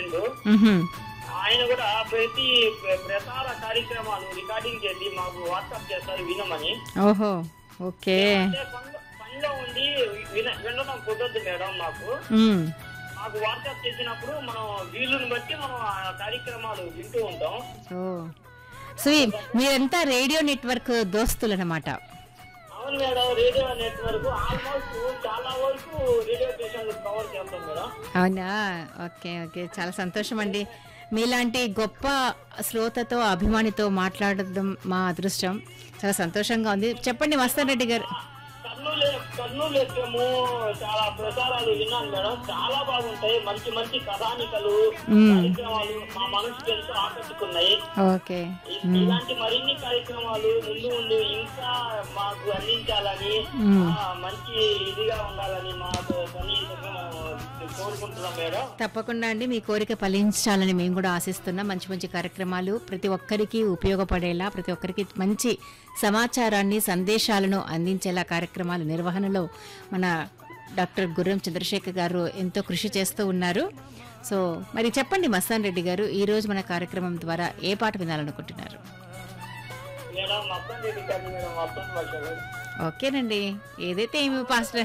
Friend మ్హూ. ఆయన కూడా ప్రతి ప్ర- ప్రసార కార్యక్రమాలు రికార్డింగ్ చేసి మాకు వాట్సాప్ చేస్తారు వినమని ఓహో ఓకే అంటే పనిలో పనిలో ఉండి విన వినడం కుదరదు మేడం మాకు మ్. మాకు వాట్సాప్ చేసినప్పుడు మనం వీలుని బట్టి మనం ఆ కార్యక్రమాలు వింటూ ఉంటాం ఓ సో ఈ- మీరంతా రేడియో నెట్వర్క్ దోస్తులు అనమాట అవును మేడం రేడియో నెట్వర్క్ ఆల్మోస్ట్ చాలా వరకు రేడియో స్టేషన్లు కవర్ చేస్తాం మేడం అవునా ఓకే ఓకే చాలా సంతోషం అండి మీలాంటి గొప్ప శ్రోతతో అభిమానితో మాట్లాడడం మా అదృష్టం చాలా సంతోషంగా ఉంది చెప్పండి మస్తాన్ రెడ్డి గారు కర్నూలు కర్నూలు ఎఫ్ఎము చాలా ప్రసారాలు విన్నాను మేడం చాలా బాగుంటాయి మంచి మంచి కథానికలు కార్యక్రమాలు మా మనసుకి ఎంతో ఆకట్టుకున్నాయి ఓకే ఇ- ఇలాంటి మరిన్ని కార్యక్రమాలు ముందు ముందు ఇంకా మాకు అందించాలని ఆ, మంచి ఇదిగా ఉండాలని మాకు కనీసంగా కోరుకుంటున్నాం మేడం తప్పకుండా అండి మీ కోరిక ఫలించాలని మేము కూడా ఆశిస్తున్నాం మంచి మంచి కార్యక్రమాలు ప్రతి ఒక్కరికి ఉపయోగపడేలా ప్రతి ఒక్కరికి మంచి సమాచారాన్ని సందేశాలను అందించేలా కార్యక్రమాల నిర్వహణలో మన డాక్టర్ గుర్రం చంద్రశేఖర్ గారు ఎంతో కృషి చేస్తూ ఉన్నారు సో మరి చెప్పండి మస్తాన్ రెడ్డి గారు ఈ రోజు మన కార్యక్రమం ద్వారా ఏ పాట వినాలనుకుంటున్నారు మేడం మొత్తం రెడ్డి గారు మేడం మొత్తం భాషలు ఓకేనండి ఏదైతే ఏమి పాస్టర్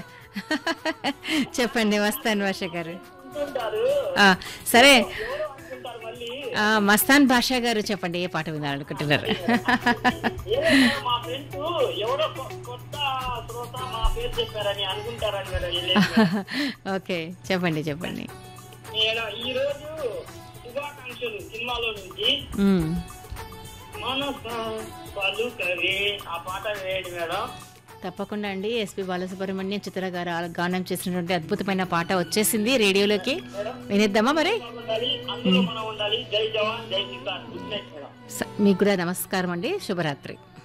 చెప్పండి మస్తాన్ భాష గారు అనుకుంటారు ఆ, సరే ఎవరు అనుకుంటారు మళ్ళీ ఆ, మస్తాన్ భాషా గారు చెప్పండి ఏ పాట వినాలనుకుంటున్నారు ఏదో మా ఫ్రెండ్స్ ఎవరో కొ- కొత్త శ్రోత మా పేరు చెప్పారని అనుకుంటారని మేడం వీళ్ళేమో. ఓకే చెప్పండి చెప్పండి మేడం ఈ రోజు శుభాకాంక్షలు సినిమాలో నుంచి మ్మ్. మనస పలుకవే ఆ పాట వేయండి మేడం తప్పకుండా అండి ఎస్పి బాలసుబ్రహ్మణ్యం చిత్ర గారు ఆ గానం చేసినటువంటి అద్భుతమైన పాట వచ్చేసింది రేడియోలోకి వినిద్దామా మరి ఉండాలి అందులో మనం ఉండాలి జై జవాన్ జై కిసాన్ గుడ్ నైట్ మేడం స- మీకు కూడా నమస్కారం అండి శుభరాత్రి